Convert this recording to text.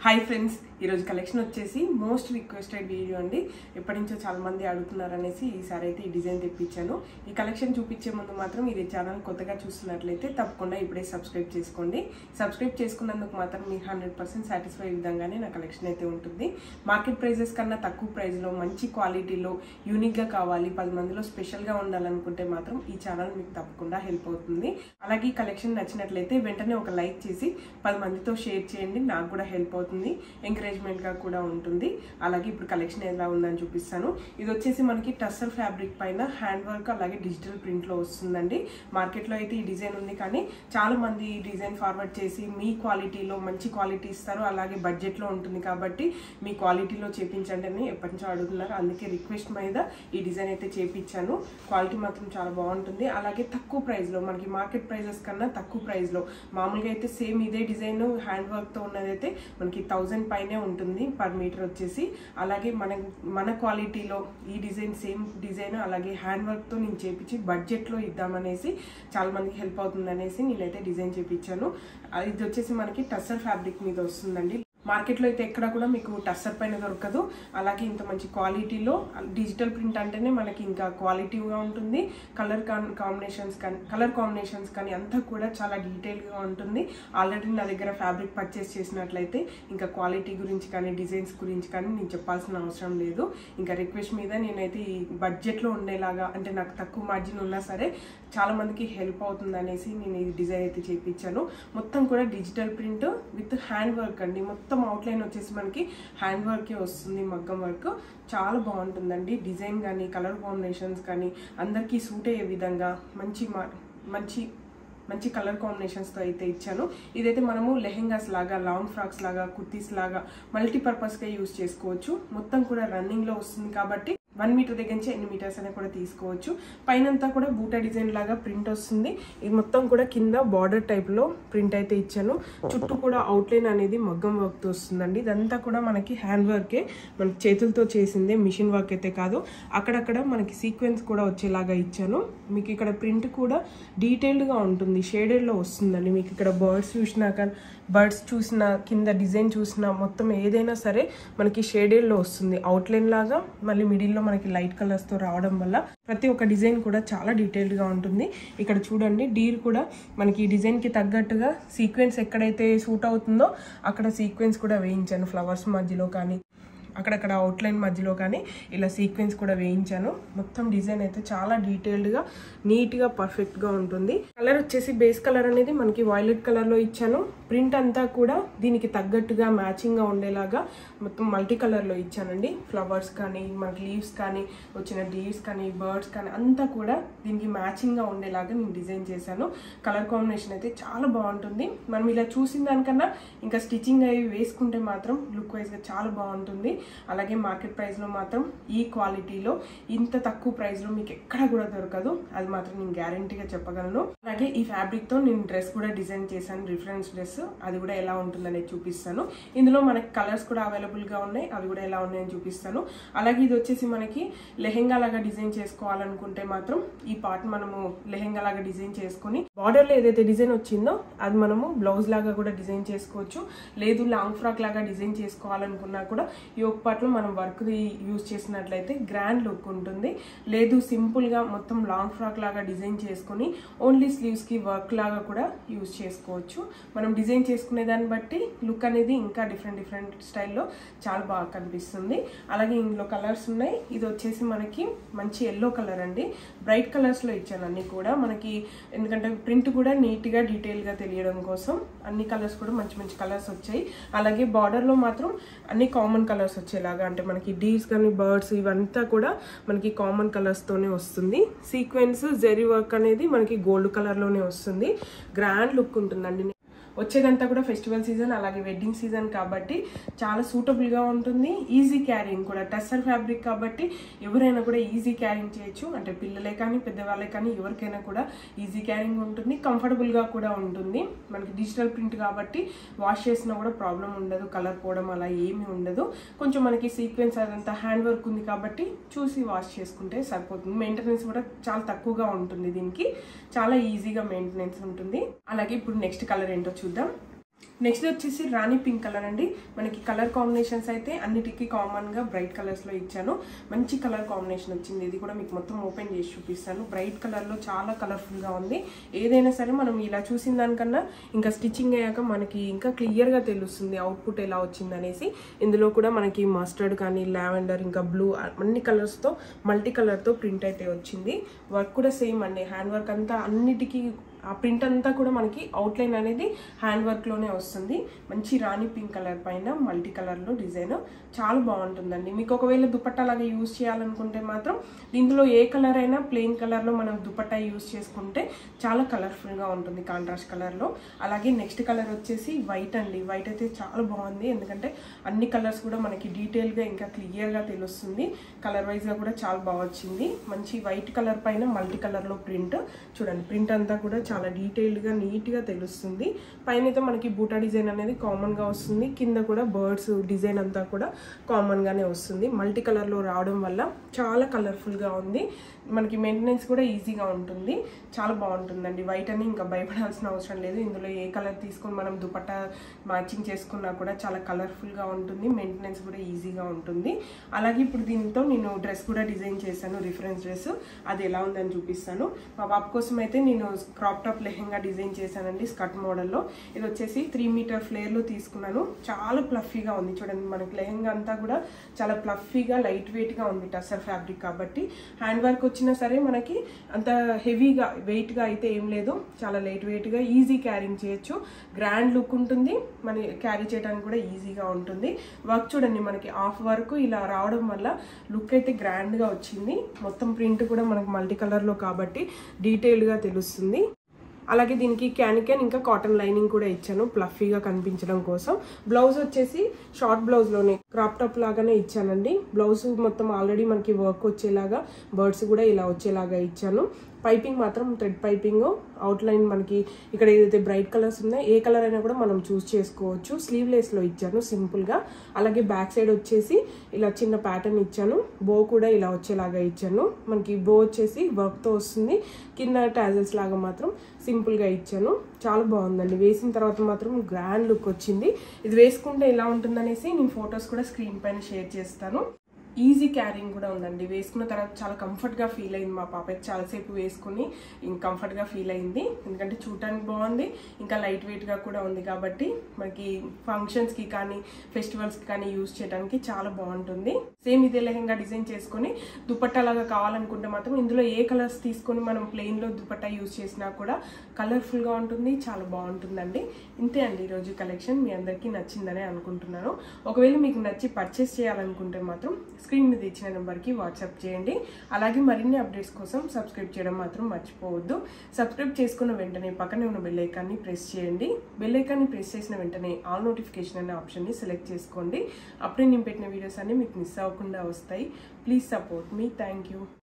hi friends ఈరోజు collection వచ్చేసి most requested video అండి ఎప్పటి నుంచో చాలా మంది అడుగుతున్నారు అనేసి ఈసారి అయితే ఈ డిజైన్ తెప్పించాను ఈ కలెక్షన్ చూపించే ముందు మాత్రం ఇది ఛానల్ కొత్తగా చూస్తున్నట్లయితే తప్పకుండా ఇప్పుడే సబ్స్క్రైబ్ చేసుకోండి సబ్స్క్రైబ్ చేసుకున్నందుకు మాత్రం మీకు హండ్రెడ్ పర్సెంట్ సాటిస్ఫై విధంగానే నా కలెక్షన్ అయితే ఉంటుంది మార్కెట్ ప్రైజెస్ కన్నా తక్కువ ప్రైస్లో మంచి క్వాలిటీలో యూనిక్గా కావాలి పది మందిలో స్పెషల్గా ఉండాలనుకుంటే మాత్రం ఈ ఛానల్ మీకు తప్పకుండా హెల్ప్ అవుతుంది అలాగే ఈ కలెక్షన్ నచ్చినట్లయితే వెంటనే ఒక లైక్ చేసి పది మందితో షేర్ చేయండి నాకు కూడా హెల్ప్ అవుతుంది ఎంకరేజ్మెంట్గా కూడా ఉంటుంది అలాగే ఇప్పుడు కలెక్షన్ ఎలా ఉందని చూపిస్తాను ఇది వచ్చేసి మనకి టస్సర్ ఫ్యాబ్రిక్ పైన హ్యాండ్ వర్క్ అలాగే డిజిటల్ ప్రింట్లో వస్తుందండి మార్కెట్లో అయితే ఈ డిజైన్ ఉంది కానీ చాలా మంది ఈ డిజైన్ ఫార్వర్డ్ చేసి మీ క్వాలిటీలో మంచి క్వాలిటీ ఇస్తారు అలాగే బడ్జెట్లో ఉంటుంది కాబట్టి మీ క్వాలిటీలో చేపించండి అని ఎప్పటి నుంచో అడుగుతున్నారు అందుకే రిక్వెస్ట్ మీద ఈ డిజైన్ అయితే చేపించాను క్వాలిటీ మాత్రం చాలా బాగుంటుంది అలాగే తక్కువ ప్రైస్లో మనకి మార్కెట్ ప్రైజెస్ కన్నా తక్కువ ప్రైస్లో మామూలుగా అయితే సేమ్ ఇదే డిజైన్ హ్యాండ్ వర్క్తో ఉన్నదైతే మనకి థౌజండ్ పైనే ఉంటుంది పర్ మీటర్ వచ్చేసి అలాగే మన మన క్వాలిటీలో ఈ డిజైన్ సేమ్ డిజైన్ అలాగే హ్యాండ్ వర్క్తో నేను చేపించి బడ్జెట్లో ఇద్దామనేసి చాలా మందికి హెల్ప్ అవుతుంది అనేసి నేనైతే డిజైన్ చేపించాను అది ఇది వచ్చేసి మనకి టస్సర్ ఫ్యాబ్రిక్ మీద వస్తుందండి మార్కెట్లో అయితే ఎక్కడ కూడా మీకు టస్సర్ పైన దొరకదు అలాగే ఇంత మంచి క్వాలిటీలో డిజిటల్ ప్రింట్ అంటేనే మనకి ఇంకా క్వాలిటీగా ఉంటుంది కలర్ కాంబినేషన్స్ కానీ కలర్ కాంబినేషన్స్ కానీ అంతా కూడా చాలా డీటెయిల్గా ఉంటుంది ఆల్రెడీ నా దగ్గర ఫ్యాబ్రిక్ పర్చేస్ చేసినట్లయితే ఇంకా క్వాలిటీ గురించి కానీ డిజైన్స్ గురించి కానీ నేను చెప్పాల్సిన అవసరం లేదు ఇంకా రిక్వెస్ట్ మీద నేనైతే ఈ బడ్జెట్లో ఉండేలాగా అంటే నాకు తక్కువ మార్జిన్ ఉన్నా సరే చాలా మందికి హెల్ప్ అవుతుంది అనేసి నేను ఈ డిజైన్ అయితే చేయించాను మొత్తం కూడా digital print with hand work అండి మొత్తం అవుట్లైన్ వచ్చేసి మనకి హ్యాండ్ వర్కే వస్తుంది మగ్గం వర్క్ చాలా బాగుంటుందండి డిజైన్ కానీ కలర్ కాంబినేషన్స్ కానీ అందరికీ సూట్ అయ్యే విధంగా మంచి మంచి మంచి కలర్ కాంబినేషన్స్తో అయితే ఇచ్చాను ఇదైతే మనము లెహెంగాస్ లాగా లాంగ్ ఫ్రాక్స్ లాగా కుర్తీస్ లాగా మల్టీపర్పస్గా యూస్ చేసుకోవచ్చు మొత్తం కూడా రన్నింగ్లో వస్తుంది కాబట్టి వన్ మీటర్ దగ్గర నుంచి ఎన్ని మీటర్స్ అయినా కూడా తీసుకోవచ్చు పైనంతా కూడా బూటా డిజైన్ లాగా ప్రింట్ వస్తుంది ఇది మొత్తం కూడా కింద బార్డర్ టైప్లో ప్రింట్ అయితే ఇచ్చాను చుట్టూ కూడా అవుట్లైన్ అనేది మగ్గం వర్క్తో వస్తుందండి ఇదంతా కూడా మనకి హ్యాండ్ వర్కే మన చేతులతో చేసిందే మిషన్ వర్క్ అయితే కాదు అక్కడక్కడ మనకి సీక్వెన్స్ కూడా వచ్చేలాగా ఇచ్చాను మీకు ఇక్కడ ప్రింట్ కూడా డీటెయిల్డ్గా ఉంటుంది షేడెడ్లో వస్తుందండి మీకు ఇక్కడ బర్డ్స్ చూసినాక బర్డ్స్ చూసిన కింద డిజైన్ చూసిన మొత్తం ఏదైనా సరే మనకి షేడెడ్లో వస్తుంది అవుట్లైన్ లాగా మళ్ళీ మిడిల్లో మనకి లైట్ కలర్స్తో రావడం వల్ల ప్రతి ఒక్క డిజైన్ కూడా చాలా డీటెయిల్డ్గా ఉంటుంది ఇక్కడ చూడండి డీర్ కూడా మనకి ఈ డిజైన్కి తగ్గట్టుగా సీక్వెన్స్ ఎక్కడైతే సూట్ అవుతుందో అక్కడ సీక్వెన్స్ కూడా వేయించాను ఫ్లవర్స్ మధ్యలో కానీ అక్కడక్కడ అవుట్లైన్ మధ్యలో కానీ ఇలా సీక్వెన్స్ కూడా వేయించాను మొత్తం డిజైన్ అయితే చాలా డీటెయిల్డ్గా నీట్గా పర్ఫెక్ట్గా ఉంటుంది కలర్ వచ్చేసి బేస్ కలర్ అనేది మనకి వైలెట్ కలర్లో ఇచ్చాను ప్రింట్ అంతా కూడా దీనికి తగ్గట్టుగా మ్యాచింగ్గా ఉండేలాగా మొత్తం మల్టీ కలర్లో ఇచ్చానండి ఫ్లవర్స్ కానీ మనకి లీవ్స్ కానీ వచ్చిన డీవ్స్ కానీ బర్డ్స్ కానీ అంతా కూడా దీనికి మ్యాచింగ్గా ఉండేలాగా నేను డిజైన్ చేశాను కలర్ కాంబినేషన్ అయితే చాలా బాగుంటుంది మనం ఇలా చూసిన దానికన్నా ఇంకా స్టిచ్చింగ్ అవి వేసుకుంటే మాత్రం లుక్ వైజ్గా చాలా బాగుంటుంది అలాగే మార్కెట్ ప్రైస్లో మాత్రం ఈ క్వాలిటీలో ఇంత తక్కువ ప్రైస్లో మీకు ఎక్కడ కూడా దొరకదు అది మాత్రం నేను గ్యారంటీగా చెప్పగలను అలాగే ఈ ఫ్యాబ్రిక్తో నేను డ్రెస్ కూడా డిజైన్ చేశాను రిఫరెన్స్ డ్రెస్ అది కూడా ఎలా ఉంటుందనేది చూపిస్తాను ఇందులో మనకి కలర్స్ కూడా అవైలబుల్గా ఉన్నాయి అవి కూడా ఎలా ఉన్నాయని చూపిస్తాను అలాగే ఇది వచ్చేసి మనకి లెహెంగా లాగా డిజైన్ చేసుకోవాలనుకుంటే మాత్రం ఈ పార్ట్ మనము లెహెంగా లాగా డిజైన్ చేసుకొని బార్డర్లో ఏదైతే డిజైన్ వచ్చిందో అది మనము బ్లౌజ్ లాగా కూడా డిజైన్ చేసుకోవచ్చు లేదు లాంగ్ ఫ్రాక్ లాగా డిజైన్ చేసుకోవాలనుకున్నా కూడా ఈ ఒక పార్ట్లో మనం వర్క్ యూజ్ చేసినట్లయితే గ్రాండ్ లుక్ ఉంటుంది లేదు సింపుల్గా మొత్తం లాంగ్ ఫ్రాక్ లాగా డిజైన్ చేసుకొని ఓన్లీ స్లీవ్స్కి వర్క్ లాగా కూడా యూజ్ చేసుకోవచ్చు మనం డిజైన్ చేసుకునే దాన్ని బట్టి లుక్ అనేది ఇంకా డిఫరెంట్ డిఫరెంట్ స్టైల్లో చాలా బాగా కనిపిస్తుంది అలాగే ఇందులో కలర్స్ ఉన్నాయి ఇది వచ్చేసి మనకి మంచి ఎల్లో కలర్ అండి బ్రైట్ కలర్స్లో ఇచ్చాను అన్ని కూడా మనకి ఎందుకంటే ప్రింట్ కూడా నీట్గా డీటెయిల్గా తెలియడం కోసం అన్ని కలర్స్ కూడా మంచి మంచి కలర్స్ వచ్చాయి అలాగే బార్డర్లో మాత్రం అన్ని కామన్ కలర్స్ వచ్చేలాగా అంటే మనకి డీర్స్ కానీ బర్డ్స్ ఇవంతా కూడా మనకి కామన్ కలర్స్తోనే వస్తుంది సీక్వెన్స్ జెరీ వర్క్ అనేది మనకి గోల్డ్ కలర్లోనే వస్తుంది గ్రాండ్ లుక్ ఉంటుందండి వచ్చేదంతా కూడా ఫెస్టివల్ సీజన్ అలాగే వెడ్డింగ్ సీజన్ కాబట్టి చాలా సూటబుల్గా ఉంటుంది ఈజీ క్యారింగ్ కూడా టెస్సర్ ఫ్యాబ్రిక్ కాబట్టి ఎవరైనా కూడా ఈజీ క్యారింగ్ చేయొచ్చు అంటే పిల్లలే కానీ పెద్దవాళ్ళే కానీ ఎవరికైనా కూడా ఈజీ క్యారింగ్ ఉంటుంది కంఫర్టబుల్గా కూడా ఉంటుంది మనకి డిజిటల్ ప్రింట్ కాబట్టి వాష్ చేసినా కూడా ప్రాబ్లం ఉండదు కలర్ పోవడం అలా ఏమీ ఉండదు కొంచెం మనకి సీక్వెన్స్ అదంతా హ్యాండ్ వర్క్ ఉంది కాబట్టి చూసి వాష్ చేసుకుంటే సరిపోతుంది మెయింటెనెన్స్ కూడా చాలా తక్కువగా ఉంటుంది దీనికి చాలా ఈజీగా మెయింటెనెన్స్ ఉంటుంది అలాగే ఇప్పుడు నెక్స్ట్ కలర్ ఏంటో చూద్దాం నెక్స్ట్ వచ్చేసి రాణి పింక్ కలర్ అండి మనకి కలర్ కాంబినేషన్స్ అయితే అన్నిటికీ కామన్గా బ్రైట్ కలర్స్లో ఇచ్చాను మంచి కలర్ కాంబినేషన్ వచ్చింది ఇది కూడా మీకు మొత్తం ఓపెన్ చేసి చూపిస్తాను బ్రైట్ కలర్లో చాలా కలర్ఫుల్గా ఉంది ఏదైనా సరే మనం ఇలా చూసిన దానికన్నా ఇంకా స్టిచ్చింగ్ అయ్యాక మనకి ఇంకా క్లియర్గా తెలుస్తుంది అవుట్పుట్ ఎలా వచ్చింది అనేసి ఇందులో కూడా మనకి మస్టర్డ్ కానీ లావెండర్ ఇంకా బ్లూ అన్ని కలర్స్తో మల్టీ కలర్తో ప్రింట్ అయితే వచ్చింది వర్క్ కూడా సేమ్ అండి హ్యాండ్ వర్క్ అంతా అన్నిటికీ ఆ ప్రింట్ అంతా కూడా మనకి అవుట్లైన్ అనేది హ్యాండ్ వర్క్లోనే వస్తుంది మంచి రాణి పింక్ కలర్ పైన మల్టీ కలర్లో డిజైన్ చాలా బాగుంటుందండి మీకు ఒకవేళ దుపట్టా లాగా యూజ్ చేయాలనుకుంటే మాత్రం ఇందులో ఏ కలర్ అయినా ప్లెయిన్ కలర్లో మనం దుపట్టా యూజ్ చేసుకుంటే చాలా కలర్ఫుల్గా ఉంటుంది కాంట్రాస్ట్ కలర్లో అలాగే నెక్స్ట్ కలర్ వచ్చేసి వైట్ అండి వైట్ అయితే చాలా బాగుంది ఎందుకంటే అన్ని కలర్స్ కూడా మనకి డీటెయిల్గా ఇంకా క్లియర్గా తెలుస్తుంది కలర్ వైజ్గా కూడా చాలా బాగా వచ్చింది మంచి వైట్ కలర్ పైన మల్టీ కలర్లో ప్రింట్ చూడండి ప్రింట్ అంతా కూడా చాలా డీటెయిల్డ్గా నీట్గా తెలుస్తుంది పైన అయితే మనకి బూటా డిజైన్ అనేది కామన్గా వస్తుంది కింద కూడా బర్డ్స్ డిజైన్ అంతా కూడా కామన్గానే వస్తుంది మల్టీ కలర్లో రావడం వల్ల చాలా కలర్ఫుల్గా ఉంది మనకి మెయింటెనెన్స్ కూడా ఈజీగా ఉంటుంది చాలా బాగుంటుందండి వైట్ అని ఇంకా భయపడాల్సిన అవసరం లేదు ఇందులో ఏ కలర్ తీసుకొని మనం దుపట్టా మ్యాచింగ్ చేసుకున్నా కూడా చాలా కలర్ఫుల్గా ఉంటుంది మెయింటెనెన్స్ కూడా ఈజీగా ఉంటుంది అలాగే ఇప్పుడు దీంతో నేను డ్రెస్ కూడా డిజైన్ చేశాను రిఫరెన్స్ డ్రెస్ అది ఎలా ఉందని చూపిస్తాను మా బాబు కోసం అయితే నేను క్రాప్ టాప్ లెహెంగా డిజైన్ చేశానండి స్కర్ట్ మోడల్లో ఇది వచ్చేసి త్రీ మీటర్ ఫ్లేర్లో తీసుకున్నాను చాలా ప్లఫీగా ఉంది చూడండి మనకి లెహెంగా అంతా కూడా చాలా ప్లఫీగా లైట్ వెయిట్గా ఉంది టసర్ ఫ్యాబ్రిక్ కాబట్టి హ్యాండ్ వర్క్ వచ్చినా సరే మనకి అంత హెవీగా వెయిట్గా అయితే ఏం లేదు చాలా లైట్ వెయిట్గా ఈజీ క్యారింగ్ చేయొచ్చు గ్రాండ్ లుక్ ఉంటుంది మన క్యారీ చేయడానికి కూడా ఈజీగా ఉంటుంది వర్క్ చూడండి మనకి హాఫ్ వర్క్ ఇలా రావడం వల్ల లుక్ అయితే గ్రాండ్గా వచ్చింది మొత్తం ప్రింట్ కూడా మనకు మల్టీ కలర్లో కాబట్టి డీటెయిల్డ్గా తెలుస్తుంది అలాగే దీనికి క్యానికెన్ ఇంకా కాటన్ లైనింగ్ కూడా ఇచ్చాను ప్లఫీగా కనిపించడం కోసం బ్లౌజ్ వచ్చేసి షార్ట్ బ్లౌజ్లోనే క్రాప్ టాప్ లాగానే ఇచ్చానండి బ్లౌజ్ మొత్తం ఆల్రెడీ మనకి వర్క్ వచ్చేలాగా బర్డ్స్ కూడా ఇలా వచ్చేలాగా ఇచ్చాను పైపింగ్ మాత్రం థ్రెడ్ పైపింగ్ అవుట్లైన్ మనకి ఇక్కడ ఏదైతే బ్రైట్ కలర్స్ ఉన్నాయో ఏ కలర్ అయినా కూడా మనం చూస్ చేసుకోవచ్చు స్లీవ్లెస్లో ఇచ్చాను సింపుల్గా అలాగే బ్యాక్ సైడ్ వచ్చేసి ఇలా చిన్న ప్యాటర్న్ ఇచ్చాను బో కూడా ఇలా వచ్చేలాగా ఇచ్చాను మనకి బో వచ్చేసి వర్క్తో వస్తుంది కింద టాజల్స్ లాగా మాత్రం సింపుల్గా ఇచ్చాను చాలా బాగుందండి వేసిన తర్వాత మాత్రం గ్రాండ్ లుక్ వచ్చింది ఇది వేసుకుంటే ఎలా ఉంటుందనేసి నేను ఫొటోస్ కూడా స్క్రీన్ పైన షేర్ చేస్తాను ఈజీ క్యారింగ్ కూడా ఉందండి వేసుకున్న తర్వాత చాలా కంఫర్ట్గా ఫీల్ అయింది మా పాప అయితే చాలాసేపు వేసుకుని కంఫర్ట్గా ఫీల్ అయింది ఎందుకంటే చూడటానికి బాగుంది ఇంకా లైట్ వెయిట్గా కూడా ఉంది కాబట్టి మనకి ఫంక్షన్స్కి కానీ ఫెస్టివల్స్కి కానీ యూజ్ చేయడానికి చాలా బాగుంటుంది సేమ్ ఇదే లెహంగా డిజైన్ చేసుకొని దుపట్టా లాగా కావాలనుకుంటే మాత్రం ఇందులో ఏ కలర్స్ తీసుకొని మనం ప్లెయిన్లో దుపట్టా యూజ్ చేసినా కూడా కలర్ఫుల్గా ఉంటుంది చాలా బాగుంటుందండి ఇంతే అండి ఈరోజు కలెక్షన్ మీ అందరికీ నచ్చిందని అనుకుంటున్నాను ఒకవేళ మీకు నచ్చి పర్చేస్ చేయాలనుకుంటే మాత్రం స్క్రీన్ మీద ఇచ్చిన నెంబర్కి వాట్సాప్ చేయండి అలాగే మరిన్ని అప్డేట్స్ కోసం సబ్స్క్రైబ్ చేయడం మాత్రం మర్చిపోవద్దు సబ్స్క్రైబ్ చేసుకున్న వెంటనే పక్కనే ఉన్న బెల్ ఐకాన్ని ప్రెస్ చేయండి బెల్ ఐకాన్ని ప్రెస్ చేసిన వెంటనే ఆల్ నోటిఫికేషన్ అనే ఆప్షన్ని సెలెక్ట్ చేసుకోండి అప్పుడే నేను పెట్టిన వీడియోస్ అన్ని మీకు మిస్ అవ్వకుండా వస్తాయి ప్లీజ్ సపోర్ట్ మీ థ్యాంక్ యూ